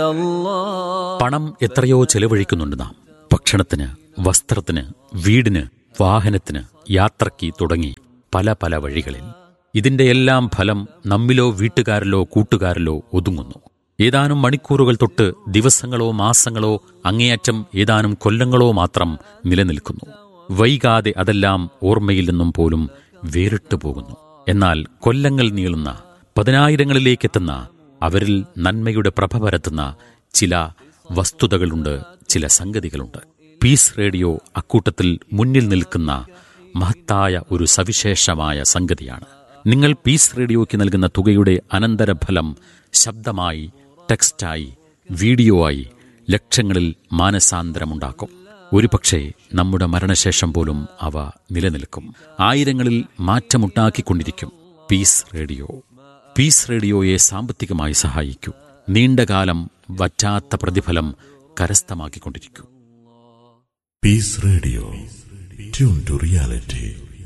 പണം എത്രയോ ചെലവഴിക്കുന്നുണ്ട് നാം ഭക്ഷണത്തിന് വസ്ത്രത്തിന് വീടിന് വാഹനത്തിന് യാത്രയ്ക്ക് തുടങ്ങി പല പല വഴികളിൽ ഇതിന്റെ എല്ലാം ഫലം നമ്മിലോ വീട്ടുകാരിലോ കൂട്ടുകാരിലോ ഒതുങ്ങുന്നു ഏതാനും മണിക്കൂറുകൾ തൊട്ട് ദിവസങ്ങളോ മാസങ്ങളോ അങ്ങേയറ്റം ഏതാനും കൊല്ലങ്ങളോ മാത്രം നിലനിൽക്കുന്നു വൈകാതെ അതെല്ലാം ഓർമ്മയിൽ നിന്നും പോലും വേറിട്ടു പോകുന്നു എന്നാൽ കൊല്ലങ്ങൾ നീളുന്ന പതിനായിരങ്ങളിലേക്കെത്തുന്ന അവരിൽ നന്മയുടെ പ്രഭ പരത്തുന്ന ചില വസ്തുതകളുണ്ട് ചില സംഗതികളുണ്ട് പീസ് റേഡിയോ അക്കൂട്ടത്തിൽ മുന്നിൽ നിൽക്കുന്ന മഹത്തായ ഒരു സവിശേഷമായ സംഗതിയാണ് നിങ്ങൾ പീസ് റേഡിയോയ്ക്ക് നൽകുന്ന തുകയുടെ അനന്തരഫലം ശബ്ദമായി ടെക്സ്റ്റായി വീഡിയോ ആയി ലക്ഷങ്ങളിൽ മാനസാന്തരമുണ്ടാക്കും ഒരുപക്ഷെ നമ്മുടെ മരണശേഷം പോലും അവ നിലനിൽക്കും ആയിരങ്ങളിൽ മാറ്റമുണ്ടാക്കിക്കൊണ്ടിരിക്കും പീസ് റേഡിയോ പീസ് റേഡിയോയെ സാമ്പത്തികമായി സഹായിക്കൂ നീണ്ടകാലം വറ്റാത്ത പ്രതിഫലം കരസ്ഥമാക്കിക്കൊണ്ടിരിക്കൂ Peace Radio. Tune to reality.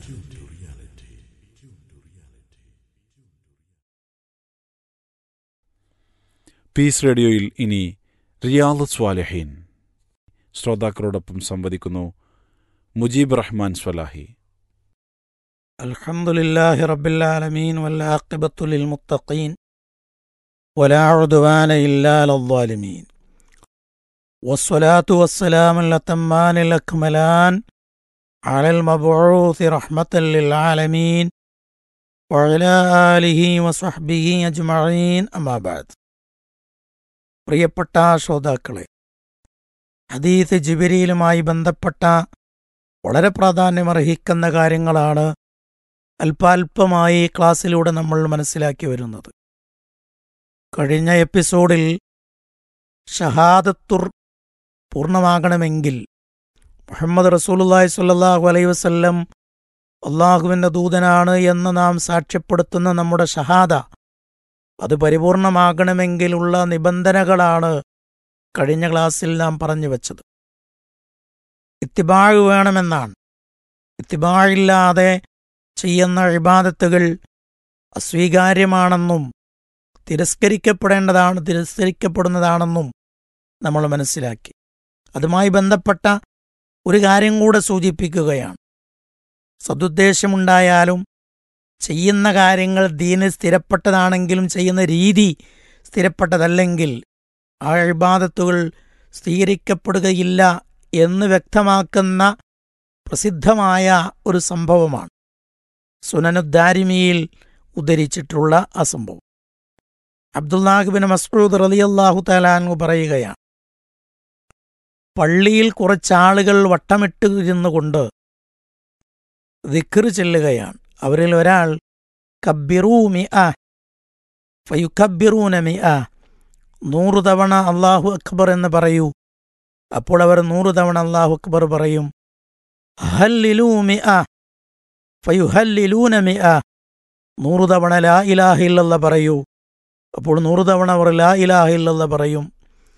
Peace റേഡിയോയിൽ ഇനി റിയാദ് സ്വാലഹീൻ ശ്രോതാക്കളോടൊപ്പം സംവദിക്കുന്നു മുജീബ് റഹ്മാൻ സ്വലാഹി الحمد لله رب العالمين والعاقبة للمتقين ولا عدوان إلا على الظالمين والصلاة والسلام الأتمان الأكملان على المبعوث رحمة للعالمين وعلى آله وصحبه أجمعين أما بعد പ്രിയപ്പെട്ട ശ്രോതാക്കളെ ഹദീസ് ജിബിരിയിലുമായി ബന്ധപ്പെട്ട വളരെ പ്രാധാന്യമർഹിക്കുന്ന കാര്യങ്ങളാണ് അല്പാൽപമായി ക്ലാസ്സിലൂടെ നമ്മൾ മനസ്സിലാക്കി വരുന്നത് കഴിഞ്ഞ എപ്പിസോഡിൽ ഷഹാദത്തുർ പൂർണ്ണമാകണമെങ്കിൽ മുഹമ്മദ് റസൂലുല്ലാഹി സ്വല്ലല്ലാഹു അലൈഹി വസല്ലം അള്ളാഹുവിൻ്റെ ദൂതനാണ് എന്ന് നാം സാക്ഷ്യപ്പെടുത്തുന്ന നമ്മുടെ ഷഹാദ അത് പരിപൂർണമാകണമെങ്കിലുള്ള നിബന്ധനകളാണ് കഴിഞ്ഞ ക്ലാസ്സിൽ നാം പറഞ്ഞു വച്ചത് ഇത്തിബാഴ് വേണമെന്നാണ് ഇത്തിബാഴില്ലാതെ ചെയ്യുന്ന ഇബാദത്തുകൾ അസ്വീകാര്യമാണെന്നും തിരസ്കരിക്കപ്പെടേണ്ടതാണ് തിരസ്കരിക്കപ്പെടുന്നതാണെന്നും നമ്മൾ മനസ്സിലാക്കി അതുമായി ബന്ധപ്പെട്ട ഒരു കാര്യം കൂടെ സൂചിപ്പിക്കുകയാണ് സതുദ്ദേശമുണ്ടായാലും ചെയ്യുന്ന കാര്യങ്ങൾ ദീന് സ്ഥിരപ്പെട്ടതാണെങ്കിലും ചെയ്യുന്ന രീതി സ്ഥിരപ്പെട്ടതല്ലെങ്കിൽ ആ ഇബാദത്തുകൾ സ്ഥിരീകരിക്കപ്പെടുകയില്ല എന്ന് വ്യക്തമാക്കുന്ന പ്രസിദ്ധമായ ഒരു സംഭവമാണ് സുനനുദ്ദാരിമിയിൽ ഉദ്ധരിച്ചിട്ടുള്ള ആ സംഭവം അബ്ദുല്ലാഹിബിൻ മസ്ഊദ് റലിയല്ലാഹു തലാൻഹു പറയുകയാണ് പള്ളിയിൽ കുറച്ചാളുകൾ വട്ടമിട്ട് ഇരുന്നു കൊണ്ട് ദിക്കറ് ചെല്ലുകയാണ് അവരിൽ ഒരാൾ കബ്ബിറൂ മി ആ ഫയുക്കബ്ബിറൂന മി ആ നൂറു തവണ അള്ളാഹു അക്ബർ എന്ന് പറയൂ അപ്പോൾ അവർ നൂറു തവണ അള്ളാഹു അക്ബർ പറയും ഹല്ലിലൂ മി ആ ഫയുഹല്ലിലൂന മി ആ നൂറു തവണ ലാ ഇലാഹ ഇല്ലല്ല പറയൂ അപ്പോൾ നൂറു തവണ അവർ ലാ ഇലാഹ ഇല്ലല്ല പറയും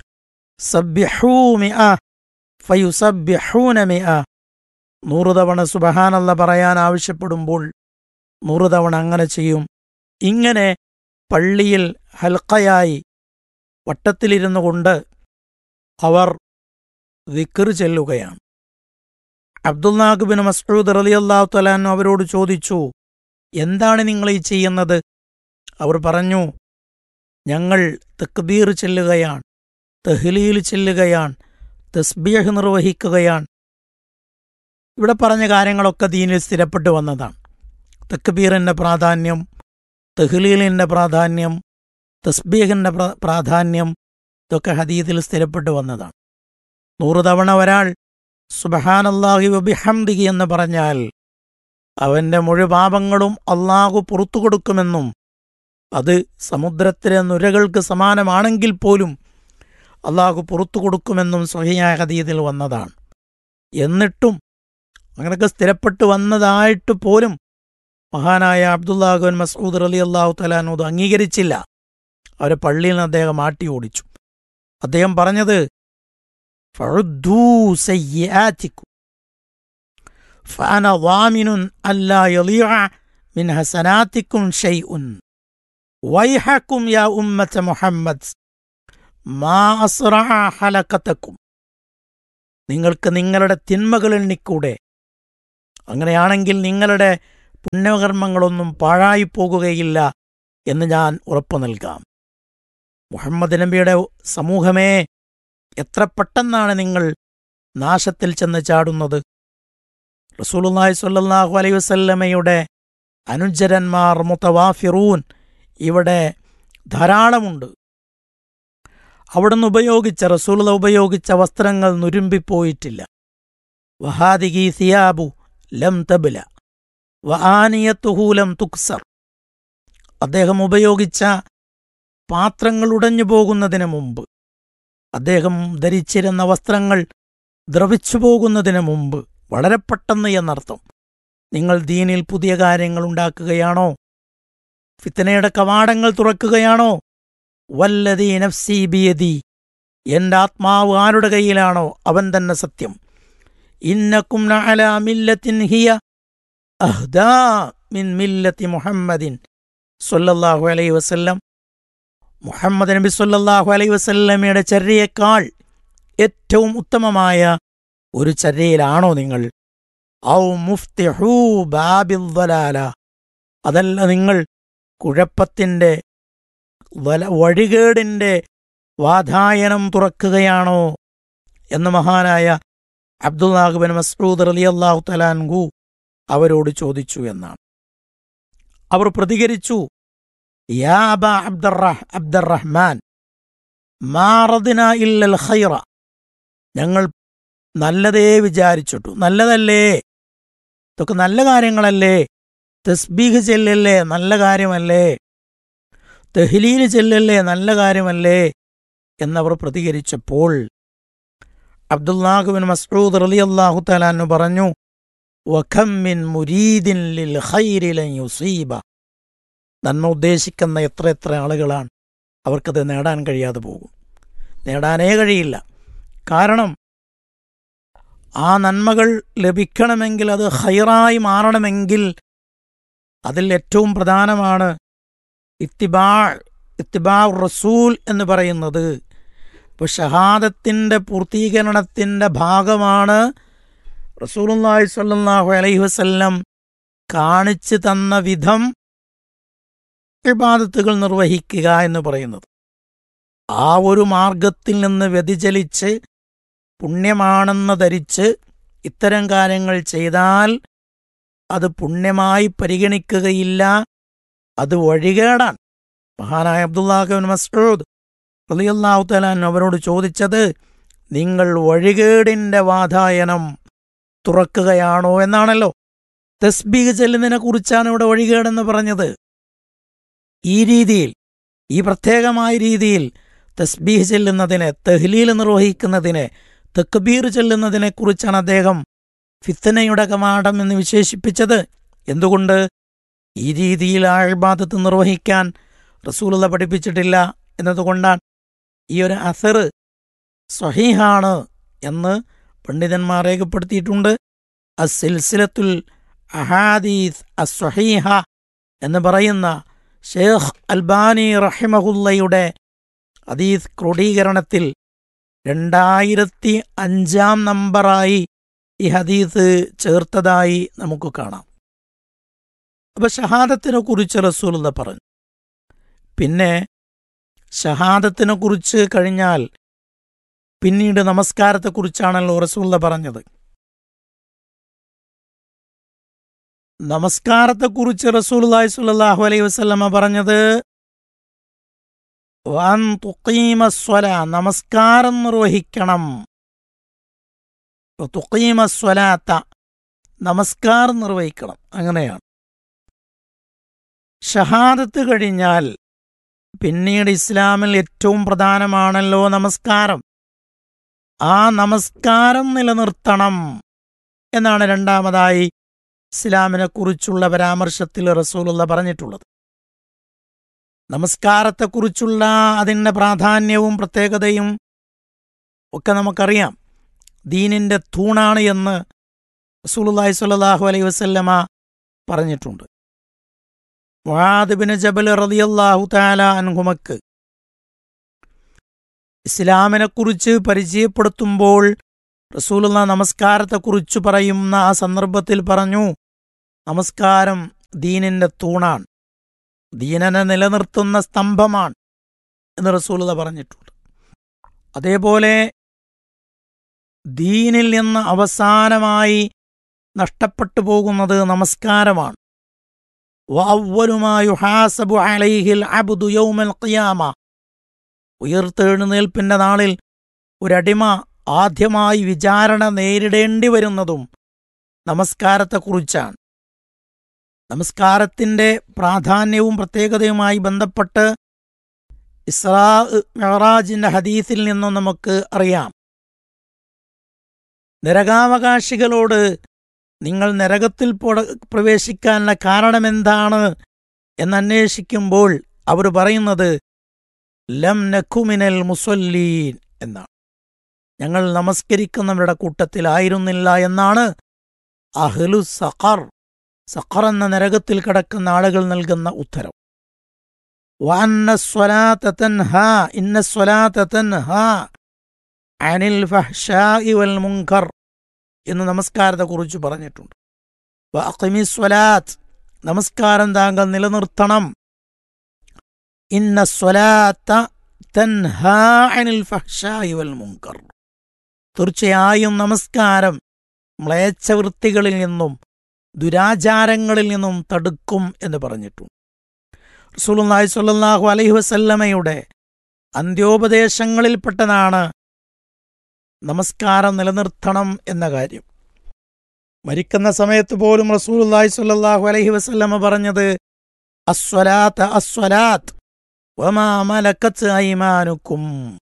സബ്യഹൂ മി ആ ഫയുസബ്യഹൂന മി ആ നൂറു തവണ സുബഹാനല്ല പറയാൻ ആവശ്യപ്പെടുമ്പോൾ നൂറു തവണ അങ്ങനെ ചെയ്യും ഇങ്ങനെ പള്ളിയിൽ ഹൽക്കയായി വട്ടത്തിലിരുന്നു കൊണ്ട് അവർ ദിക്കറ് ചെല്ലുകയാണ് അബ്ദുല്ലാഖുബിൻ മസ്ഊദ് റലിയല്ലാഹു തലാൻ അവരോട് ചോദിച്ചു എന്താണ് നിങ്ങൾ ഈ ചെയ്യുന്നത് അവർ പറഞ്ഞു ഞങ്ങൾ തക്ബീർ ചെല്ലുകയാണ് തെഹ്ലീൽ ചെല്ലുകയാണ് തസ്ബീഹ് നിർവഹിക്കുകയാണ് ഇവിടെ പറഞ്ഞ കാര്യങ്ങളൊക്കെ ദീനിൽ സ്ഥിരപ്പെട്ടു വന്നതാണ് തക്ബീറിൻ്റെ പ്രാധാന്യം തെഹ്ലീലിൻ്റെ പ്രാധാന്യം തസ്ബീഹിൻ്റെ പ്രാധാന്യം ഇതൊക്കെ ഹദീദിൽ സ്ഥിരപ്പെട്ടു വന്നതാണ് നൂറ് തവണ ഒരാൾ സുബഹാനല്ലാഹി വബിഹംദിഹി എന്ന് പറഞ്ഞാൽ അവന്റെ മുഴുപാപങ്ങളും അള്ളാഹു പുറത്തു കൊടുക്കുമെന്നും അത് സമുദ്രത്തിലെ നുരകൾക്ക് സമാനമാണെങ്കിൽ പോലും അള്ളാഹു പുറത്തു കൊടുക്കുമെന്നും സ്വഹിയായ ഹദീദിൽ വന്നതാണ് എന്നിട്ടും അങ്ങനെയൊക്കെ സ്ഥിരപ്പെട്ടു വന്നതായിട്ട് പോലും മഹാനായ അബ്ദുല്ലാഹുൻ മസൂദ് അലി അള്ളാഹു തലാനൂദ് അംഗീകരിച്ചില്ല അവരെ പള്ളിയിൽ നിന്ന് അദ്ദേഹം ആട്ടി ഓടിച്ചു അദ്ദേഹം പറഞ്ഞത് فعدوا سيئاتكم فأنا ضامن ألا يضيع من حسناتكم شيء ويحكم يا أمة محمد മാ അസ്റഅ ഹലക്കത്തക്കും നിങ്ങൾക്ക് നിങ്ങളുടെ തിന്മകൾ എണ്ണിക്കൂടെ അങ്ങനെയാണെങ്കിൽ നിങ്ങളുടെ പുണ്യകർമ്മങ്ങളൊന്നും പാഴായി പോകുകയില്ല എന്ന് ഞാൻ ഉറപ്പു നൽകാം മുഹമ്മദ് നബിയുടെ സമൂഹമേ എത്ര പെട്ടെന്നാണ് നിങ്ങൾ നാശത്തിൽ ചെന്ന് ചാടുന്നത് റസൂലുള്ളാഹി സ്വല്ലല്ലാഹു അലൈഹി വസല്ലമയുടെ അനുചരന്മാർ മുത്തവാഫിറൂൻ ഇവിടെ ധാരാളമുണ്ട് അവിടുന്ന് ഉപയോഗിച്ച റസൂലുള്ള ഉപയോഗിച്ച വസ്ത്രങ്ങൾ നുരുമ്പിപ്പോയിട്ടില്ല വഹാദിഗി സിയാബു ലം തബില വആനിയത്തുഹു ലം തുക്സർ അദ്ദേഹം ഉപയോഗിച്ച പാത്രങ്ങൾ ഉടഞ്ഞു പോകുന്നതിന് മുമ്പ് അദ്ദേഹം ധരിച്ചിരുന്ന വസ്ത്രങ്ങൾ ദ്രവിച്ചു പോകുന്നതിന് മുമ്പ് വളരെ പെട്ടെന്ന് എന്നർത്ഥം നിങ്ങൾ ദീനിൽ പുതിയ കാര്യങ്ങൾ ഉണ്ടാക്കുകയാണോ ഫിത്തനയുടെ കവാടങ്ങൾ തുറക്കുകയാണോ വല്ലതീ നഫ്സി ബിയതി എന്റെ ആത്മാവ് ആരുടെ കയ്യിലാണോ അവൻ തന്നെ സത്യം ഇന്നക്കും നഅല മില്ലത്തിൻ ഹിയ അഹ്ദാ മിൻ മില്ലത്തി മുഹമ്മദിൻ സല്ലല്ലാഹു അലൈഹി വസല്ലം മുഹമ്മദ് നബി സല്ലല്ലാഹു അലൈഹി വസല്ലമയുടെ ചര്യയേക്കാൾ ഏറ്റവും ഉത്തമമായ ഒരു ചര്യയിലാണോ നിങ്ങൾ ഔ മുഫ്തിഹൂ ബാബിൽ ളലാല അതല്ല നിങ്ങൾ കുഴപ്പത്തിന്റെ വല- വഴികേടിന്റെ വാതായനം തുറക്കുകയാണോ എന്ന് മഹാനായ അബ്ദുല്ലാഹുബിൻ മസ്റൂദ് റളിയല്ലാഹു തലാൻഗു അവരോട് ചോദിച്ചു എന്നാണ് അവർ പ്രതികരിച്ചു യാ അബ അബ്ദുറഹ് അബ്ദുറഹ്മാൻ മാറദിന ഇല്ലൽ ഖൈറ ഞങ്ങൾ നല്ലതേ വിചാരിച്ചിട്ടു നല്ലതല്ലേ ഇതൊക്കെ നല്ല കാര്യങ്ങളല്ലേ തസ്ബീഹ് ചെല്ലല്ലേ നല്ല കാര്യമല്ലേ തെഹ്ലീൽ ചെല്ലല്ലേ നല്ല കാര്യമല്ലേ എന്നവർ പ്രതികരിച്ചപ്പോൾ അബ്ദുല്ലാഹുബിൻ മസ്ഊദ് റളിയല്ലാഹു തലാന്നു പറഞ്ഞു വഖം മിൻ മുരീദിൻ ലിൽ ഖൈരി ലൻ യുസീബ നന്മ ഉദ്ദേശിക്കുന്ന എത്ര എത്ര ആളുകളാണ് അവർക്കത് നേടാൻ കഴിയാതെ പോകും നേടാനേ കഴിയില്ല കാരണം ആ നന്മകൾ ലഭിക്കണമെങ്കിൽ അത് ഹൈറായി മാറണമെങ്കിൽ അതിൽ ഏറ്റവും പ്രധാനമാണ് ഇത്തിബാ ഇത്തിബാ റസൂൽ എന്ന് പറയുന്നത് ഇപ്പോൾ ഷഹാദത്തിൻ്റെ പൂർത്തീകരണത്തിൻ്റെ ഭാഗമാണ് റസൂലുള്ളാഹി സ്വല്ലല്ലാഹു അലൈഹി വസല്ലം കാണിച്ചു തന്ന വിധം ഇബാദത്തുകൾ നിർവഹിക്കുക എന്ന് പറയുന്നത് ആ ഒരു മാർഗത്തിൽ നിന്ന് വ്യതിചലിച്ച് പുണ്യമാണെന്ന് ധരിച്ച് ഇത്തരം കാര്യങ്ങൾ ചെയ്താൽ അത് പുണ്യമായി പരിഗണിക്കുകയില്ല അത് വഴികേടാണ് മഹാനായ അബ്ദുല്ലാഹിബിൻ മസ്ഊദ് റളിയല്ലാഹു തആല അവരോട് ചോദിച്ചത് നിങ്ങൾ വഴികേടിന്റെ വാതായനം തുറക്കുകയാണോ എന്നാണല്ലോ തസ്ബീഹ് ചെല്ലുന്നതിനെ കുറിച്ചാണ് ഇവിടെ വഴികേടെന്ന് പറഞ്ഞത് ഈ രീതിയിൽ ഈ പ്രത്യേകമായ രീതിയിൽ തസ്ബീഹ് ചെല്ലുന്നതിനെ തെഹ്ലീൽ നിർവഹിക്കുന്നതിനെ തക്ബീർ ചെല്ലുന്നതിനെ കുറിച്ചാണ് അദ്ദേഹം ഫിത്തനയുടെ കമാടം എന്ന് വിശേഷിപ്പിച്ചത് എന്തുകൊണ്ട് ഈ രീതിയിൽ ആ ഇബാദത്ത് നിർവഹിക്കാൻ റസൂലുള്ള പഠിപ്പിച്ചിട്ടില്ല എന്നതുകൊണ്ടാണ് ഈ ഒരു അസർ സ്വഹീഹാണ് എന്ന് പണ്ഡിതന്മാർ രേഖപ്പെടുത്തിയിട്ടുണ്ട് അസിൽസിലത്തുൽ അഹാദീസ് അസ്വഹീഹ എന്ന് പറയുന്ന ഷേഖ് അൽബാനി റഹിമഹുല്ലയുടെ ഹദീസ് ക്രോഡീകരണത്തിൽ രണ്ടായിരത്തി അഞ്ചാം നമ്പറായി ഈ ഹദീസ് ചേർത്തതായി നമുക്ക് കാണാം അപ്പൊ ഷഹാദത്തിനെ കുറിച്ച് റസൂലുള്ള പറഞ്ഞു പിന്നെ ഷഹാദത്തിനെ കുറിച്ച് കഴിഞ്ഞാൽ പിന്നീട് നമസ്കാരത്തെക്കുറിച്ചാണല്ലോ റസൂള്ള പറഞ്ഞത് നമസ്കാരത്തെക്കുറിച്ച് റസൂലുള്ളാഹി സ്വല്ലല്ലാഹു അലൈഹി വസല്ലമ പറഞ്ഞത് വൻ തുഖീമ സ്വല നമസ്കാരം നിർവഹിക്കണം തുഖീമ സ്വലാത്ത നമസ്കാരം നിർവഹിക്കണം അങ്ങനെയാണ് ഷഹാദത്ത് കഴിഞ്ഞാൽ പിന്നീട് ഇസ്ലാമിൽ ഏറ്റവും പ്രധാനമാണല്ലോ നമസ്കാരം ആ നമസ്കാരം നിലനിർത്തണം എന്നാണ് രണ്ടാമതായി ഇസ്ലാമിനെ കുറിച്ചുള്ള പരാമർശത്തിൽ റസൂലുള്ള പറഞ്ഞിട്ടുള്ളത് നമസ്കാരത്തെക്കുറിച്ചുള്ള അതിൻ്റെ പ്രാധാന്യവും പ്രത്യേകതയും ഒക്കെ നമുക്കറിയാം ദീനിന്റെ തൂണാണ് എന്ന് റസൂലുള്ളാഹി സ്വല്ലല്ലാഹു അലൈഹി വസല്ലമ പറഞ്ഞിട്ടുണ്ട് മുആദ് ബിൻ ജബൽ റളിയല്ലാഹു തആല അൻഹുമക്ക് ഇസ്ലാമിനെക്കുറിച്ച് പരിചയപ്പെടുത്തുമ്പോൾ റസൂലുള്ള നമസ്കാരത്തെക്കുറിച്ച് പറയുന്ന ആ സന്ദർഭത്തിൽ പറഞ്ഞു നമസ്കാരം ദീനിന്റെ തൂണാണ് ദീനനെ നിലനിർത്തുന്ന സ്തംഭമാണ് എന്ന് റസൂലുള്ള പറഞ്ഞിട്ടുണ്ട് അതേപോലെ ദീനിൽ നിന്ന് അവസാനമായി നഷ്ടപ്പെട്ടു പോകുന്നത് നമസ്കാരമാണ് വഅവ്വലുമായി യുഹാസബു അലൈഹിൽ അബ്ദു യൗമൽ ഖിയാമ ഉയർത്തെഴുന്നേൽപ്പിന്റെ നാളിൽ ഒരടിമ ആദ്യമായി വിചാരണ നേരിടേണ്ടി വരുന്നതും നമസ്കാരത്തെക്കുറിച്ചാണ് നമസ്കാരത്തിന്റെ പ്രാധാന്യവും പ്രത്യേകതയുമായി ബന്ധപ്പെട്ട് ഇസ്രാ മെഹറാജിന്റെ ഹദീസിൽ നിന്നും നമുക്ക് അറിയാം നരകാവകാശികളോട് നിങ്ങൾ നരകത്തിൽ പൊട- പ്രവേശിക്കാനുള്ള കാരണമെന്താണ് എന്നന്വേഷിക്കുമ്പോൾ അവർ പറയുന്നത് ലം നഖുമിനൽ മുസല്ലീൻ എന്നാണ് ഞങ്ങൾ നമസ്കരിക്കുന്നവരുടെ കൂട്ടത്തിലായിരുന്നില്ല എന്നാണ് അഹ്ലു സഖർ സഖർ എന്ന നരകത്തിൽ കിടക്കുന്ന ആളുകൾ നൽകുന്ന ഉത്തരം വഅന്ന സ്വലാത്ത തൻഹാ ഇന്ന സ്വലാത്ത തൻഹാ അനിൽ ഫഹ്ശാഇ വൽ മുൻകർ എന്ന് നമസ്കാരത്തെക്കുറിച്ച് പറഞ്ഞിട്ടുണ്ട് വഅഖിമി സ്വലാത്ത് നമസ്കാരം താങ്കൾ നിലനിർത്തണം ഇന്ന സ്വലാത്ത തൻഹാ അനിൽ ഫഹ്ശാഇ വൽ മുൻകർ തീർച്ചയായും നമസ്കാരം മ്ലേച്ഛവൃത്തികളിൽ നിന്നും ദുരാചാരങ്ങളിൽ നിന്നും തടുക്കും എന്ന് പറഞ്ഞിട്ടുണ്ട് റസൂലുള്ളാഹി സ്വല്ലല്ലാഹു അലൈഹി വസല്ലമയുടെ അന്ത്യോപദേശങ്ങളിൽപ്പെട്ടതാണ് നമസ്കാരം നിലനിർത്തണം എന്ന കാര്യം മരിക്കുന്ന സമയത്ത് പോലും റസൂലുള്ളാഹി സ്വല്ലല്ലാഹു അലൈഹി വസല്ലമ പറഞ്ഞത് അസ്വലാത്ത് അസ്വലാത്ത് വമാ മലക്കത്ത് ഐമാനുക്കും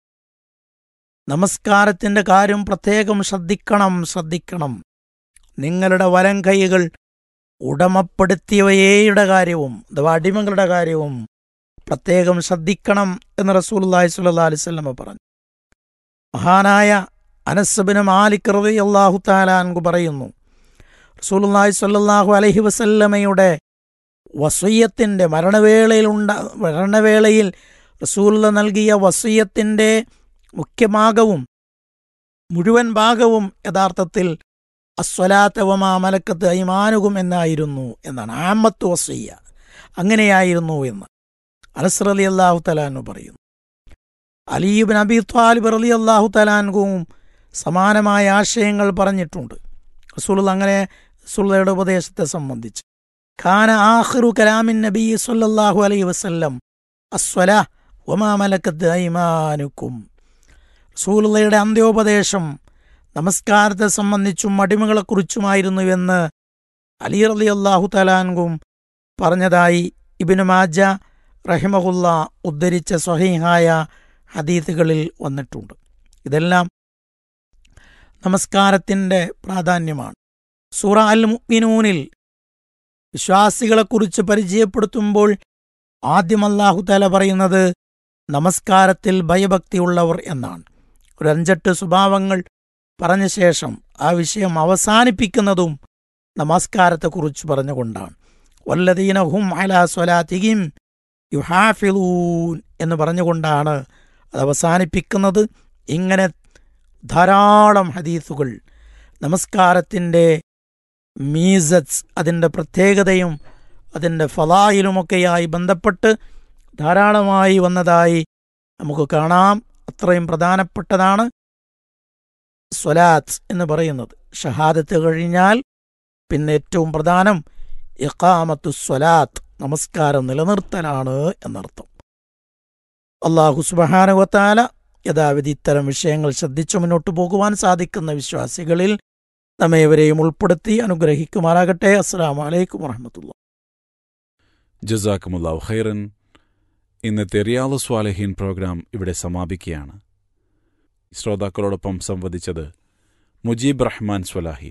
നമസ്കാരത്തിന്റെ കാര്യം പ്രത്യേകം ശ്രദ്ധിക്കണം ശ്രദ്ധിക്കണം നിങ്ങളുടെ വലം കൈകൾ ഉടമപ്പെടുത്തിയവയുടെ കാര്യവും അഥവാ അടിമകളുടെ കാര്യവും പ്രത്യേകം ശ്രദ്ധിക്കണം എന്ന് റസൂലുള്ളാഹി സ്വല്ലല്ലാഹു അലൈഹി വസല്ലമ പറഞ്ഞു മഹാനായ അനസ്ബിന് മാലിക് റളിയല്ലാഹു തആല അൻഹു പറയുന്നു റസൂലുള്ളാഹി സ്വല്ലല്ലാഹു അലൈഹി വസല്ലമയുടെ വസയ്യത്തിന്റെ മരണവേളയിൽ ഉണ്ട മരണവേളയിൽ റസൂലുള്ള നൽകിയ വസയ്യത്തിന്റെ മുഖ്യഭാഗവും മുഴുവൻ ഭാഗവും യഥാർത്ഥത്തിൽ അസ്വലാത്തവമാ മലക്കത്ത് ഐമാനുകും എന്നായിരുന്നു എന്നാണ് ആമത്ത് വസയ്യ അങ്ങനെയായിരുന്നു എന്ന് അനസ്ർ അലി അള്ളാഹു തലാനു പറയുന്നു അലീബിൻ അബി ത്വാലിബ് അലി അള്ളാഹു തലാൻകും സമാനമായ ആശയങ്ങൾ പറഞ്ഞിട്ടുണ്ട് റസൂൽ അങ്ങനെ റസൂള്ളയുടെ ഉപദേശത്തെ സംബന്ധിച്ച് ഖാന ആഖിറു കലാമിൻ നബി സല്ലല്ലാഹു അലൈഹി വസല്ലം അസ്വല വമാ മലക്കത്ത് ഐമാനുക്കും റസൂലുള്ളയുടെ അന്ത്യോപദേശം നമസ്കാരത്തെ സംബന്ധിച്ചും അടിമകളെക്കുറിച്ചുമായിരുന്നു എന്ന് അലി റലി അള്ളാഹു തലാൻകും പറഞ്ഞതായി ഇബിനു മാജ റഹിമഹുല്ല ഉദ്ധരിച്ച സ്വഹീഹായ ഹദീത്തുകളിൽ വന്നിട്ടുണ്ട് ഇതെല്ലാം നമസ്കാരത്തിൻ്റെ പ്രാധാന്യമാണ് സൂറ അൽ മുഅ്മിനൂനിൽ വിശ്വാസികളെക്കുറിച്ച് പരിചയപ്പെടുത്തുമ്പോൾ ആദ്യം അല്ലാഹു തല പറയുന്നത് നമസ്കാരത്തിൽ ഭയഭക്തിയുള്ളവർ എന്നാണ് ഒരു അഞ്ചെട്ട് സ്വഭാവങ്ങൾ പറഞ്ഞ ശേഷം ആ വിഷയം അവസാനിപ്പിക്കുന്നതും നമസ്കാരത്തെക്കുറിച്ച് പറഞ്ഞുകൊണ്ടാണ് വല്ലതീന ഹും അലാ സ്വലാത്തിഹിം യുഹാഫിലൂൻ എന്ന് പറഞ്ഞുകൊണ്ടാണ് അത് അവസാനിപ്പിക്കുന്നത് ഇങ്ങനെ ധാരാളം ഹദീസുകൾ നമസ്കാരത്തിൻ്റെ മീസറ്റ്സ് അതിൻ്റെ പ്രത്യേകതയും അതിൻ്റെ ഫലായിലുമൊക്കെയായി ബന്ധപ്പെട്ട് ധാരാളമായി വന്നതായി നമുക്ക് കാണാം അത്രയും പ്രധാനപ്പെട്ടതാണ് സ്വലാത്ത് എന്ന് പറയുന്നത് ഷഹാദത്ത് കഴിഞ്ഞാൽ പിന്നെ ഏറ്റവും പ്രധാനം ഇഖാമത്തു സ്വലാത്ത് നമസ്കാരം നിലനിർത്തലാണ് എന്നർത്ഥം അള്ളാഹു സുബഹാനുവത്താല യഥാവിധി ഇത്തരം വിഷയങ്ങൾ ശ്രദ്ധിച്ചു മുന്നോട്ട് പോകുവാൻ സാധിക്കുന്ന വിശ്വാസികളിൽ നമ്മേവരെയും ഉൾപ്പെടുത്തി അനുഗ്രഹിക്കുമാറാകട്ടെ അസ്സാം വലൈക്കും വറഹമത്തുള്ള ജസാക്കുമുല്ലാവ് ഖൈറൻ ഇന്നത്തെ റിയാദ് സ്വാലഹീൻ പ്രോഗ്രാം ഇവിടെ സമാപിക്കുകയാണ് ശ്രോതാക്കളോടൊപ്പം സംവദിച്ചത് മുജീബ് റഹ്മാൻ സ്വലാഹി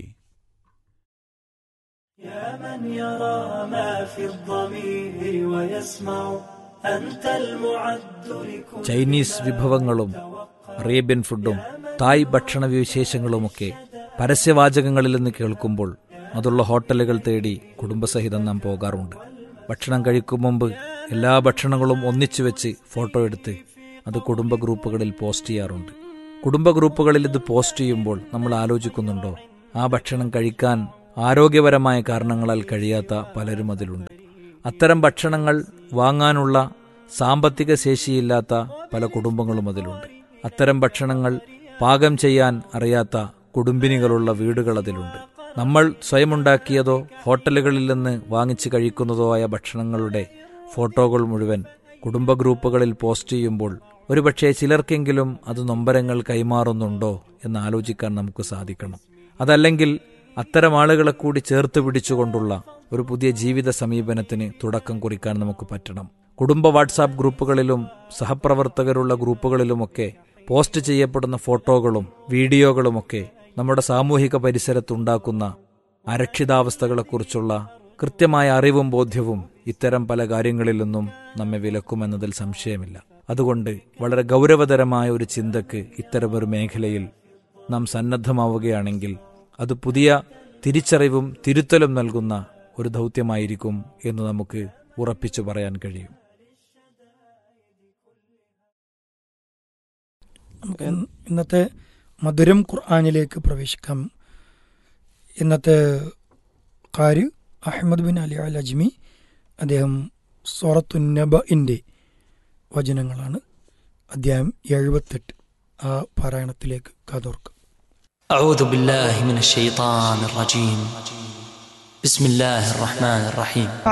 يا من يرى ما في الضمير ويسمع أنت المعد لكل ചൈനീസ് വിഭവങ്ങളും അറേബ്യൻ ഫുഡും തായ് ഭക്ഷണ വിശേഷങ്ങളുമൊക്കെ പരസ്യവാചകങ്ങളിൽ നിന്ന് കേൾക്കുമ്പോൾ അതുള്ള ഹോട്ടലുകൾ തേടി കുടുംബസഹിതം നാം പോകാറുണ്ട് ഭക്ഷണം കഴിക്കും മുമ്പ് എല്ലാ ഭക്ഷണങ്ങളും ഒന്നിച്ചു വെച്ച് ഫോട്ടോ എടുത്ത് അത് കുടുംബ ഗ്രൂപ്പുകളിൽ പോസ്റ്റ് ചെയ്യാറുണ്ട് കുടുംബ ഗ്രൂപ്പുകളിൽ ഇത് പോസ്റ്റ് ചെയ്യുമ്പോൾ നമ്മൾ ആലോചിക്കുന്നുണ്ടോ ആ ഭക്ഷണം കഴിക്കാൻ ആരോഗ്യപരമായ കാരണങ്ങളാൽ കഴിയാത്ത പലരും അതിലുണ്ട് അത്തരം ഭക്ഷണങ്ങൾ വാങ്ങാനുള്ള സാമ്പത്തിക ശേഷിയില്ലാത്ത പല കുടുംബങ്ങളും അതിലുണ്ട് അത്തരം ഭക്ഷണങ്ങൾ പാകം ചെയ്യാൻ അറിയാത്ത കുടുംബിനികളുള്ള വീടുകൾ അതിലുണ്ട് നമ്മൾ സ്വയമുണ്ടാക്കിയതോ ഹോട്ടലുകളിൽ നിന്ന് വാങ്ങിച്ച് കഴിക്കുന്നതോ ആയ ഭക്ഷണങ്ങളുടെ ഫോട്ടോകൾ മുഴുവൻ കുടുംബ ഗ്രൂപ്പുകളിൽ പോസ്റ്റ് ചെയ്യുമ്പോൾ ഒരുപക്ഷെ ചിലർക്കെങ്കിലും അത് നൊമ്പരങ്ങൾ കൈമാറുന്നുണ്ടോ എന്ന് ആലോചിക്കാൻ നമുക്ക് സാധിക്കണം അതല്ലെങ്കിൽ അത്തരം ആളുകളെ കൂടി ചേർത്ത് പിടിച്ചുകൊണ്ടുള്ള ഒരു പുതിയ ജീവിത സമീപനത്തിന് തുടക്കം കുറിക്കാൻ നമുക്ക് പറ്റണം കുടുംബ വാട്സാപ്പ് ഗ്രൂപ്പുകളിലും സഹപ്രവർത്തകരുള്ള ഗ്രൂപ്പുകളിലുമൊക്കെ പോസ്റ്റ് ചെയ്യപ്പെടുന്ന ഫോട്ടോകളും വീഡിയോകളുമൊക്കെ നമ്മുടെ സാമൂഹിക പരിസരത്തുണ്ടാക്കുന്ന അരക്ഷിതാവസ്ഥകളെക്കുറിച്ചുള്ള കൃത്യമായ അറിവും ബോധ്യവും ഇത്തരം പല കാര്യങ്ങളിൽ നിന്നും നമ്മെ വിലക്കുമെന്നതിൽ സംശയമില്ല അതുകൊണ്ട് വളരെ ഗൗരവതരമായ ഒരു ചിന്തക്ക് ഇത്തരമൊരു മേഖലയിൽ നാം സന്നദ്ധമാവുകയാണെങ്കിൽ അത് പുതിയ തിരിച്ചറിവും തിരുത്തലും നൽകുന്ന ഒരു ദൗത്യമായിരിക്കും എന്ന് നമുക്ക് ഉറപ്പിച്ചു പറയാൻ കഴിയും നമുക്ക് ഇന്നത്തെ മധുരം ഖുർആാനിലേക്ക് പ്രവേശിക്കാം ഇന്നത്തെ കാര് Ahmed bin Ali al Ajmi അദ്ദേഹം സോറത്തുന്നബിൻ്റെ വചനങ്ങളാണ് അധ്യായം എഴുപത്തെട്ട് ആ പാരായണത്തിലേക്ക് കാതോർക്കാം أعوذ بالله من الشيطان الرجيم بسم الله الرحمن الرحيم